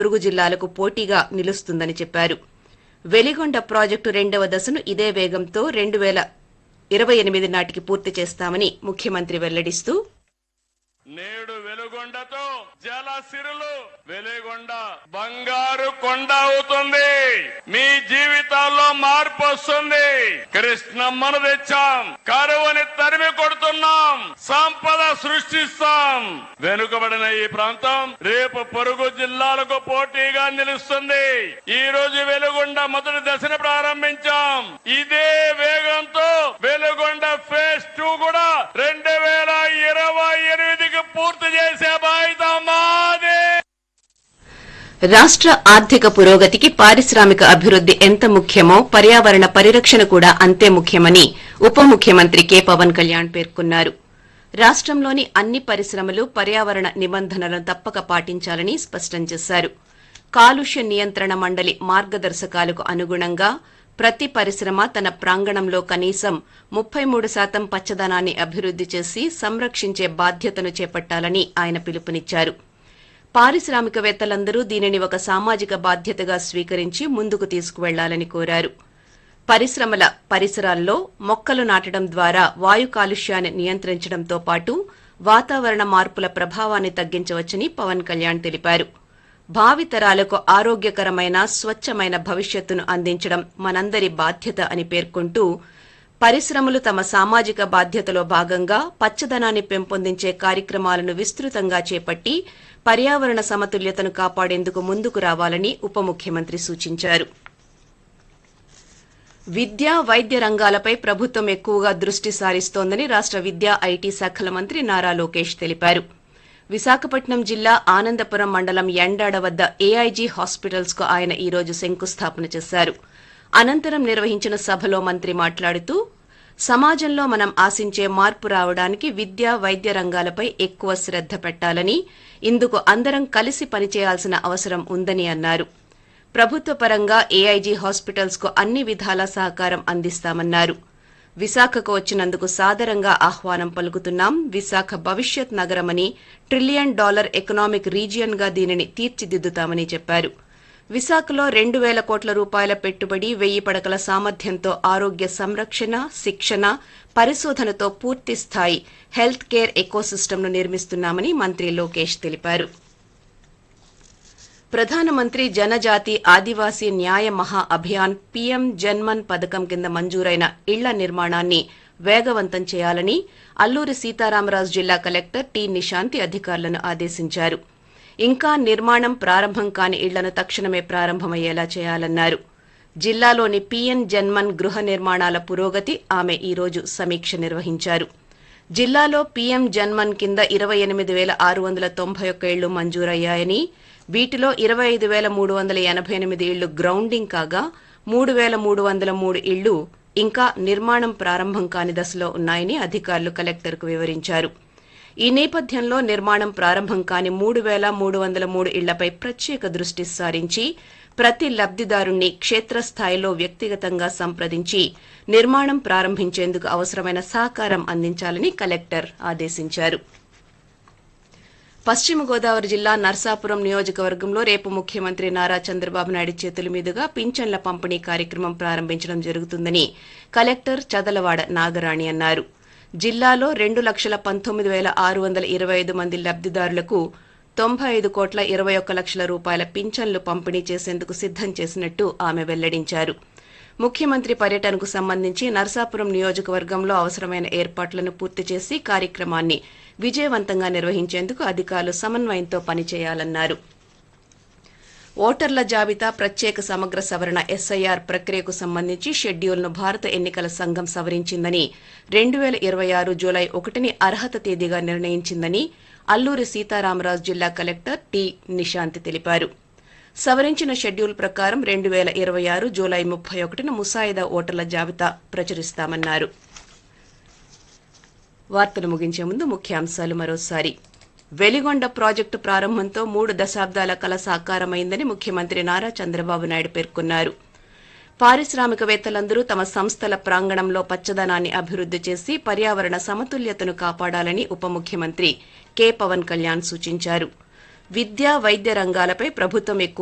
పొరుగు జిల్లాలకు పోటీగా నిలుస్తుందని చెప్పారు వెలిగొండ ప్రాజెక్టు రెండవ దశను ఇదే వేగంతో రెండు వేల ఇరవై ఎనిమిది నాటికి పూర్తి చేస్తామని ముఖ్యమంత్రి వెల్లడిస్తూ నేడు వెలుగొండతో జల సిరులు వెలుగొండ బంగారు కొండ అవుతుంది మీ జీవితాల్లో మార్పు వస్తుంది కృష్ణమ్మను తెచ్చాం కరువుని తరిమి కొడుతున్నాం సంపద సృష్టిస్తాం వెనుకబడిన ఈ ప్రాంతం రేపు పొరుగు జిల్లాలకు పోటీగా నిలుస్తుంది ఈ రోజు వెలుగొండ మొదటి దశను ప్రారంభించాం ఇదే వేగంతో వెలుగొండ ఫేజ్ టూ కూడా రెండు వేల ఇరవై ఎనిమిదికి పూర్తి చేసే బాధ్యత మాదే రాష్ట్ర ఆర్థిక పురోగతికి పారిశ్రామిక అభివృద్ది ఎంత ముఖ్యమో పర్యావరణ పరిరక్షణ కూడా అంతే ముఖ్యమని ఉప ముఖ్యమంత్రి కె పవన్ కళ్యాణ్ పేర్కొన్నారు రాష్ట్రంలోని అన్ని పరిశ్రమలు పర్యావరణ నిబంధనలను తప్పక పాటించాలని స్పష్టం చేశారు కాలుష్య నియంత్రణ మండలి మార్గదర్శకాలకు అనుగుణంగా ప్రతి పరిశ్రమ తన ప్రాంగణంలో కనీసం ముప్పై మూడు శాతం పచ్చదనాన్ని అభివృద్ది చేసి సంరక్షించే బాధ్యతను చేపట్టాలని ఆయన పిలుపునిచ్చారు పారిశ్రామికవేత్తలందరూ దీనిని ఒక సామాజిక బాధ్యతగా స్వీకరించి ముందుకు తీసుకువెళ్లాలని కోరారు పరిశ్రమల పరిసరాల్లో మొక్కలు నాటడం ద్వారా వాయు కాలుష్యాన్ని నియంత్రించడంతో పాటు వాతావరణ మార్పుల ప్రభావాన్ని తగ్గించవచ్చని పవన్ కళ్యాణ్ తెలిపారు భావితరాలకు ఆరోగ్యకరమైన స్వచ్ఛమైన భవిష్యత్తును అందించడం మనందరి బాధ్యత అని పేర్కొంటూ పరిశ్రమలు తమ సామాజిక బాధ్యతలో భాగంగా పచ్చదనాన్ని పెంపొందించే కార్యక్రమాలను విస్తృతంగా చేపట్టి పర్యావరణ సమతుల్యతను కాపాడేందుకు ముందుకు రావాలని ఉప ముఖ్యమంత్రి సూచించారు విద్య వైద్య రంగాలపై ప్రభుత్వం ఎక్కువగా దృష్టి సారిస్తోందని రాష్ట్ర విద్యా ఐటీ శాఖల మంత్రి నారా లోకేష్ తెలిపారు విశాఖపట్నం జిల్లా ఆనందపురం మండలం ఎండాడ వద్ద ఏఐజీ హాస్పిటల్స్ కు ఆయన ఈ రోజు శంకుస్థాపన చేశారు అనంతరం నిర్వహించిన సభలో మంత్రి మాట్లాడుతూ సమాజంలో మనం ఆశించే మార్పు రావడానికి విద్య వైద్య రంగాలపై ఎక్కువ శ్రద్ధ పెట్టాలని ఇందుకు అందరం కలిసి పనిచేయాల్సిన అవసరం ఉందని అన్నారు ప్రభుత్వ పరంగా ఏఐజీ హాస్పిటల్స్ కు అన్ని విధాల సహకారం అందిస్తామన్నారు విశాఖకు వచ్చినందుకు సాదరంగా ఆహ్వానం పలుకుతున్నాం విశాఖ భవిష్యత్ నగరమని ట్రిలియన్ డాలర్ ఎకనామిక్ రీజియన్ గా దీనిని తీర్చిదిద్దుతామని చెప్పారు విశాఖలో రెండు వేల కోట్ల రూపాయల పెట్టుబడి వెయ్యి పడకల సామర్థ్యంతో ఆరోగ్య సంరక్షణ శిక్షణ పరిశోధనతో పూర్తి స్థాయి హెల్త్ కేర్ ఎకోసిస్టమ్ను నిర్మిస్తున్నామని మంత్రి లోకేష్ తెలిపారు ప్రధానమంత్రి జనజాతి ఆదివాసీ న్యాయ మహా అభియాన్ పీఎం జన్మన్ పథకం కింద మంజూరైన ఇళ్ల నిర్మాణాన్ని వేగవంతం చేయాలని అల్లూరి సీతారామరాజు జిల్లా కలెక్టర్ టి నిశాంతి అధికారులను ఆదేశించారు ఇంకా నిర్మాణం ప్రారంభం కాని ఇళ్లను తక్షణమే ప్రారంభమయ్యేలా చేయాలన్నారు జిల్లాలోని పీఎన్ జన్మన్ గృహ నిర్మాణాల పురోగతి ఆమె ఈ రోజు సమీక్ష నిర్వహించారు జిల్లాలో పీఎం జన్మన్ కింద ఇరవై ఎనిమిది వేల ఆరు వందల తొంభై ఒక్క ఇళ్లు మంజూరయ్యాయని వీటిలో ఇరవై ఐదు వేల మూడు వందల ఎనభై ఎనిమిది ఇళ్లు గ్రౌండింగ్ కాగా మూడు వేల మూడు వందల మూడు ఇళ్లు ఇంకా నిర్మాణం ప్రారంభం కాని దశలో ఉన్నాయని అధికారులు కలెక్టర్కు వివరించారు ఈ నేపథ్యంలో నిర్మాణం ప్రారంభం కాని మూడు వేల మూడు వందల మూడు ఇళ్లపై ప్రత్యేక దృష్టి సారించి ప్రతి లబ్దిదారుణ్ణి క్షేత్రస్థాయిలో వ్యక్తిగతంగా సంప్రదించి నిర్మాణం ప్రారంభించేందుకు అవసరమైన సహకారం అందించాలని కలెక్టర్ ఆదేశించారు పశ్చిమ గోదావరి జిల్లా నర్సాపురం నియోజకవర్గంలో రేపు ముఖ్యమంత్రి నారా చంద్రబాబు నాయుడు చేతుల మీదుగా పింఛన్ల పంపిణీ కార్యక్రమం ప్రారంభించడం జరుగుతుందని కలెక్టర్ చదలవాడ నాగరాణి అన్నారు జిల్లాలో రెండు లక్షల పంతొమ్మిది వేల ఆరు వందల ఇరవై ఐదు మంది లబ్దిదారులకు తొంభై ఐదు కోట్ల ఇరవై ఒక్క లక్షల రూపాయల పింఛన్లు పంపిణీ చేసేందుకు సిద్దం చేసినట్టు ఆమె వెల్లడించారు ముఖ్యమంత్రి పర్యటనకు సంబంధించి నర్సాపురం నియోజకవర్గంలో అవసరమైన ఏర్పాట్లను పూర్తి చేసి కార్యక్రమాన్ని విజయవంతంగా నిర్వహించేందుకు అధికారులు సమన్వయంతో పనిచేయాలన్నారు ఓటర్ల జాబితా ప్రత్యేక సమగ్ర సవరణ ఎస్ఐఆర్ ప్రక్రియకు సంబంధించి షెడ్యూల్ను భారత ఎన్నికల సంఘం సవరించిందని రెండు వేల ఇరవై ఆరు జూలై ఒకటిని అర్హత తేదీగా నిర్ణయించిందని అల్లూరి సీతారామరాజు జిల్లా కలెక్టర్ టి నిశాంతి తెలిపారు సవరించిన షెడ్యూల్ ప్రకారం రెండు వేల ఇరవై ఆరు జూలై ముప్పై ఒకటిన ముసాయిదా ఓటర్ల జాబితా ప్రచురిస్తామన్నారు వార్తలు ముగించే ముందు ముఖ్యాంశాలు మరోసారి వెలిగొండ ప్రాజెక్టు ప్రారంభంతో మూడు దశాబ్దాల కల సాకారమైందని ముఖ్యమంత్రి నారా చంద్రబాబు నాయుడు పేర్కొన్నారు పారిశ్రామికవేత్తలందరూ తమ సంస్థల ప్రాంగణంలో పచ్చదనాన్ని అభివృద్ది చేసి పర్యావరణ సమతుల్యతను కాపాడాలని ఉప ముఖ్యమంత్రి కె పవన్ కళ్యాణ్ సూచించారు విద్యా వైద్య రంగాలపై ప్రభుత్వం ఎక్కువ